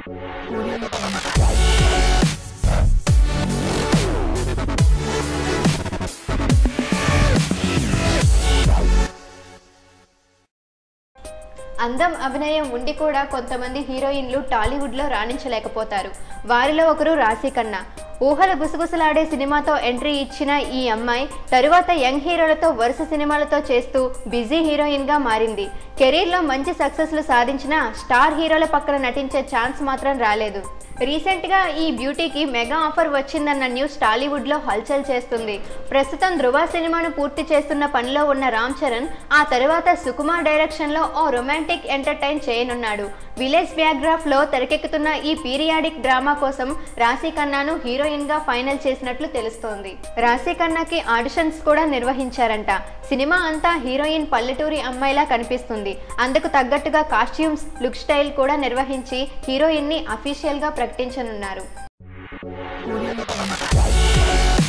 అందం అభినయం ఉండి కూడా కొంతమంది హీరోయిన్లు టాలీవుడ్లో రాణించలేకపోతారు వారిలో ఒకరు రాశి ఖన్నా ఊహల గుసగుసలాడే సినిమాతో ఎంట్రీ ఇచ్చిన ఈ అమ్మాయి తరువాత యంగ్ హీరోలతో వరుస సినిమాలతో చేస్తూ బిజీ హీరోయిన్గా మారింది కెరీర్లో మంచి సక్సెస్లు సాధించినా స్టార్ హీరోల పక్కన నటించే ఛాన్స్ మాత్రం రాలేదు రీసెంట్గా ఈ బ్యూటీకి మెగా ఆఫర్ వచ్చిందన్న న్యూస్ టాలీవుడ్లో హల్చల్ చేస్తుంది ప్రస్తుతం ధృవ సినిమాను పూర్తి చేస్తున్న పనిలో ఉన్న రామ్ చరణ్ ఆ తర్వాత సుకుమార్ డైరెక్షన్లో ఓ రొమాంటిక్ ఎంటర్టైన్ చేయనున్నాడు విలేజ్ బ్యాక్గ్రాఫ్లో తెరకెక్కుతున్న ఈ పీరియాడిక్ డ్రామా కోసం రాశి ఖన్నాను హీరోయిన్గా ఫైనల్ చేసినట్లు తెలుస్తోంది రాశి ఖన్నాకి ఆడిషన్స్ కూడా నిర్వహించారంట సినిమా అంతా హీరోయిన్ పల్లెటూరి అమ్మాయిలా కనిపిస్తుంది అందుకు తగ్గట్టుగా కాస్ట్యూమ్స్ లుక్ స్టైల్ కూడా నిర్వహించి హీరోయిన్ని అఫీషియల్గా ప్రకటించనున్నారు